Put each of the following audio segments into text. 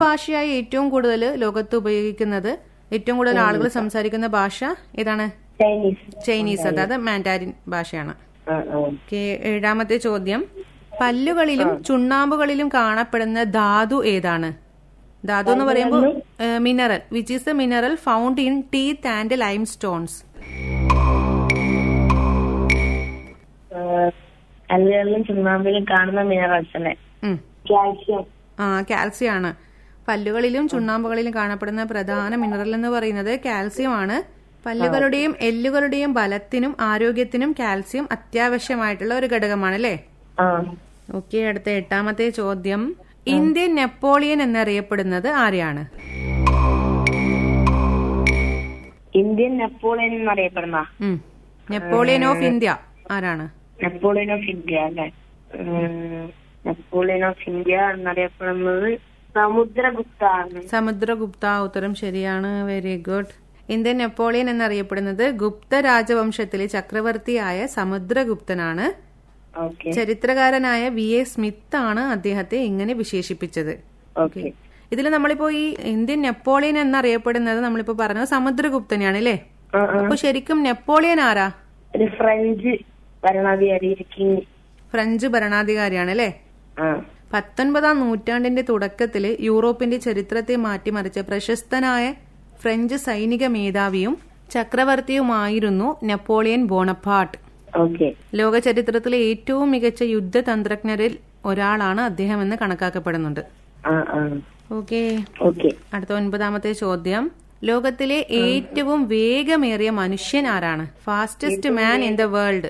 ഭാഷയായി ഏറ്റവും കൂടുതൽ ലോകത്ത് ഉപയോഗിക്കുന്നത് ഏറ്റവും കൂടുതൽ ആളുകൾ സംസാരിക്കുന്ന ഭാഷ ഏതാണ് ചൈനീസ് ചൈനീസ് അതായത് മാൻഡാരിൻ ഭാഷയാണ് ആ ആ ഓക്കെ ഏഴാമത്തെ ചോദ്യം പല്ലുകളിലും ചുണ്ണാമ്പുകളിലും കാണപ്പെടുന്ന ധാതു ഏതാണ് ധാതു എന്ന് പറയുമ്പോൾ mineral which is the mineral found in teeth and limestones കല്ലുകളിലും ചുണ്ണാമ്പിലും കാണുന്ന മിനറൽസ് അല്ലേ കാൽഷ്യം ആ കാൽസ്യം ആണ് പല്ലുകളിലും ചുണ്ണാമ്പുകളിലും കാണപ്പെടുന്ന പ്രധാന മിനറൽ എന്ന് പറയുന്നത് കാൽസ്യം ആണ് പല്ലുകളുടെയും എല്ലുകളുടെയും ബലത്തിനും ആരോഗ്യത്തിനും കാൽസ്യം അത്യാവശ്യമായിട്ടുള്ള ഒരു ഘടകമാണ് അല്ലേ ആ ഓക്കെ അടുത്ത എട്ടാമത്തെ ചോദ്യം ഇന്ത്യൻ നെപ്പോളിയൻ എന്നറിയപ്പെടുന്നത് ആരെയാണ് ഇന്ത്യൻ നെപ്പോളിയൻ എന്നറിയപ്പെടുന്ന ഉം. നെപ്പോളിയൻ ഓഫ് ഇന്ത്യ ആരാണ് നെപ്പോളിയൻ ഓഫ് ഇന്ത്യ അല്ലേ ഉം, നെപ്പോളിയൻ ഓഫ് ഇന്ത്യ എന്നറിയപ്പെടുന്നത് സമുദ്രഗുപ്ത ആണ് സമുദ്രഗുപ്ത ഉത്തരം ശരിയാണ് വെരി ഗുഡ് ഇന്ത്യൻ നെപ്പോളിയൻ എന്നറിയപ്പെടുന്നത് ഗുപ്ത രാജവംശത്തിലെ ചക്രവർത്തിയായ സമുദ്രഗുപ്തനാണ് ഓക്കെ ചരിത്രകാരനായ വി എ സ്മിത്ത് ആണ് അദ്ദേഹത്തെ ഇങ്ങനെ വിശേഷിപ്പിച്ചത് ഓക്കെ ഇതിൽ നമ്മളിപ്പോ ഈ ഇന്ത്യൻ നെപ്പോളിയൻ എന്നറിയപ്പെടുന്നത് നമ്മളിപ്പോ പറഞ്ഞത് സമുദ്രഗുപ്തനെയാണ് അല്ലേ ആ ആ അപ്പൊ ശരിക്കും നെപ്പോളിയൻ ആരാ ഒരു ഫ്രഞ്ച് ഭരണാധികാരി ഒരു കിങ് ഫ്രഞ്ച് ഭരണാധികാരിയാണ് അല്ലേ ആ പത്തൊൻപതാം നൂറ്റാണ്ടിന്റെ തുടക്കത്തിൽ യൂറോപ്പിന്റെ ചരിത്രത്തെ മാറ്റിമറിച്ച പ്രശസ്തനായ ഫ്രഞ്ച് സൈനിക മേധാവിയും ചക്രവർത്തിയുമായിരുന്നു നെപ്പോളിയൻ ബോണപ്പാർട്ട് ഓക്കെ ലോക ചരിത്രത്തിലെ ഏറ്റവും മികച്ച യുദ്ധതന്ത്രജ്ഞരിൽ ഒരാളാണ് അദ്ദേഹം എന്ന് കണക്കാക്കപ്പെടുന്നുണ്ട് ആ ആ ഓക്കെ ഓക്കെ അടുത്ത ഒൻപതാമത്തെ ചോദ്യം ലോകത്തിലെ ഏറ്റവും വേഗമേറിയ മനുഷ്യൻ ആരാണ് fastest man in the world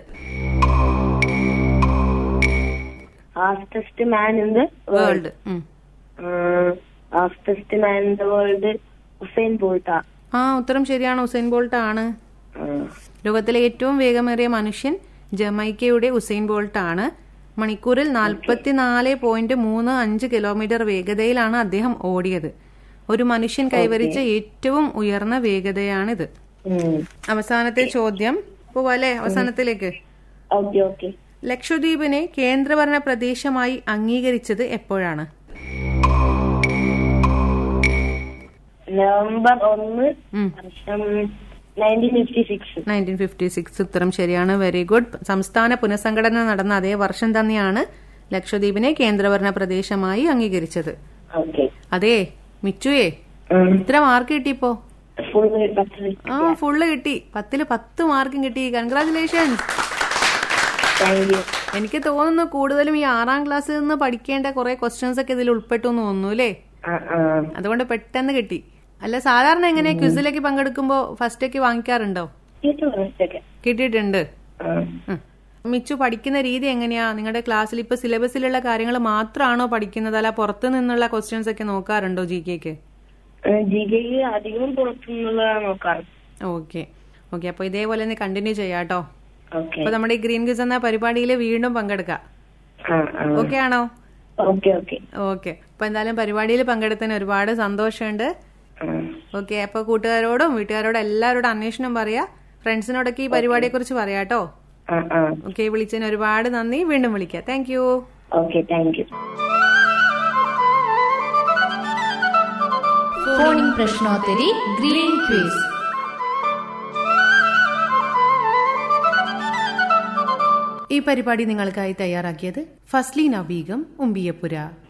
fastest man in the world world fastest man in the world Usain Bolt ആ ഉത്തരം ശരിയാണ് ഉസൈൻ ബോൾട്ട് ആണ് ലോകത്തിലെ ഏറ്റവും വേഗമേറിയ മനുഷ്യൻ ജമൈക്കയുടെ ഉസൈൻ ബോൾട്ട് ആണ് മണിക്കൂറിൽ നാൽപ്പത്തിനാല് പോയിന്റ് മൂന്ന് അഞ്ച് കിലോമീറ്റർ വേഗതയിലാണ് അദ്ദേഹം ഓടിയത് ഒരു മനുഷ്യൻ കൈവരിച്ച ഏറ്റവും ഉയർന്ന വേഗതയാണിത് അവസാനത്തെ ചോദ്യം പോവാല്ലേ അവസാനത്തിലേക്ക് ഓക്കെ ഓക്കെ ലക്ഷദ്വീപിനെ കേന്ദ്രഭരണ പ്രദേശമായി അംഗീകരിച്ചത് എപ്പോഴാണ് നവംബർ ഒന്ന് ഉം. വർഷം nineteen fifty six nineteen fifty six ഉത്തരം ശരിയാണ് വെരി ഗുഡ് സംസ്ഥാന പുനഃസംഘടന നടന്ന അതേ വർഷം തന്നെയാണ് ലക്ഷദ്വീപിനെ കേന്ദ്രഭരണ പ്രദേശമായി അംഗീകരിച്ചത് ഓക്കെ അതെ മിച്ചുവേ ഇത്ര മാർക്ക് കിട്ടിയപ്പോ ഫുൾ പത്ത് ആ ഫുള്ള് കിട്ടി പത്തില് പത്ത് മാർക്കും കിട്ടി കൺഗ്രാചുലേഷൻസ് താങ്ക് യു എനിക്ക് തോന്നുന്നു കൂടുതലും ഈ ആറാം ക്ലാസ്സിൽ നിന്ന് പഠിക്കേണ്ട കുറെ ക്വസ്റ്റ്യൻസ് ഒക്കെ ഇതിൽ ഉൾപ്പെട്ടു എന്ന് തോന്നുന്നു അല്ലേ ആ ആ അതുകൊണ്ട് പെട്ടെന്ന് കിട്ടി അല്ല സാധാരണ എങ്ങനെ ക്വിസിലേക്ക് പങ്കെടുക്കുമ്പോ ഫസ്റ്റ് ഒക്കെ വാങ്ങിക്കാറുണ്ടോ കേട്ടോ മനസ്സിലൊക്കെ കിട്ടിയിട്ടുണ്ട് ആ ഉം. മിച്ചു പഠിക്കുന്ന രീതി എങ്ങനെയാ നിങ്ങളുടെ ക്ലാസ്സിൽ ഇപ്പൊ സിലബസിലുള്ള കാര്യങ്ങൾ മാത്രമാണോ പഠിക്കുന്നത് അല്ല പുറത്തു നിന്നുള്ള ക്വസ്റ്റ്യൻസ് ഒക്കെ നോക്കാറുണ്ടോ ജി കെക്ക് ജി കെക്ക് അധികം പുറത്തുനിന്നുള്ളതാണ് നോക്കാറ് ഓക്കെ ഓക്കെ അപ്പൊ ഇതേപോലെ തന്നെ കണ്ടിന്യൂ ചെയ്യാട്ടോ ഓക്കെ അപ്പൊ നമ്മുടെ ഈ ഗ്രീൻ ക്വിസ് എന്ന പരിപാടിയിൽ വീണ്ടും പങ്കെടുക്കാം ആ ആ ഓക്കെ ആണോ ഓക്കെ ഓക്കെ ഓക്കെ അപ്പൊ എന്തായാലും പരിപാടിയിൽ പങ്കെടുത്തതിന് ഒരുപാട് സന്തോഷമുണ്ട് ആ ഓക്കെ അപ്പൊ കൂട്ടുകാരോടും വീട്ടുകാരോടും എല്ലാവരോടും അന്വേഷണം പറയാ ഫ്രണ്ട്സിനോടൊക്കെ ഈ പരിപാടിയെ കുറിച്ച് പറയാട്ടോ ആ ആ ഓക്കെ വിളിച്ചതിന് ഒരുപാട് നന്ദി വീണ്ടും വിളിക്കാം thank you okay thank you phoning പ്രശ്നോത്തരി ഗ്രീൻ ക്വിസ് ഈ പരിപാടി നിങ്ങൾക്കായി തയ്യാറാക്കിയത് ഫസ്ലീന ബീഗം ഉമ്പിയപ്പുര